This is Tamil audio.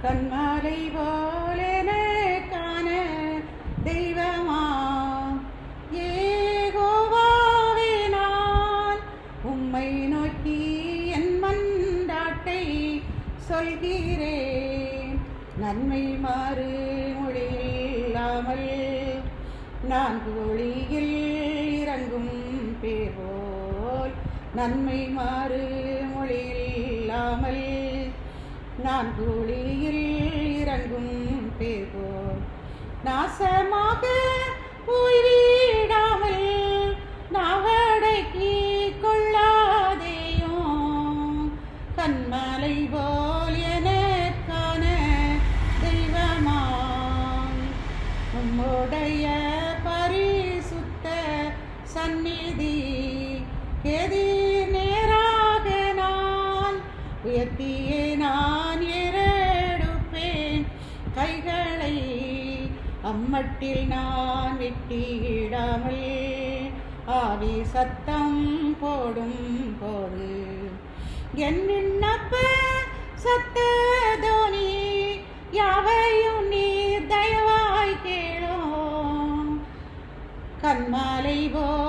கண்மாலை போலென காண தெய்வமா ஏகோவாவே நான் உம்மை நோக்கி என் மன்றாட்டை சொல்கிறேன் நன்மை மாறு மொழியில்லாமல் நான் ஒளியில் இறங்கும் பேர்போல் நன்மை மாறு மொழியில்லாமல் நான் கூலியில் இறங்கும் பேர்போல் நாசமாக போய்விடாமல் நாவடக்கி கொள்ளாதேயும் கண்மலை போல் எனக்கான தெய்வமாம் உம்முடைய பரிசுத்த சந்நிதி எதிர் நேராக நான் உயர்த்தியே நான் ஏறெடுப்பேன் கைகளை அம்மட்டில் நான் வெட்டியிடாமல் ஆவி சத்தம் போடும் போது என் விண்ணப்ப சத்ததோனி யாவையும் நீர் தயவாய் கேளும் கண்மாலை போ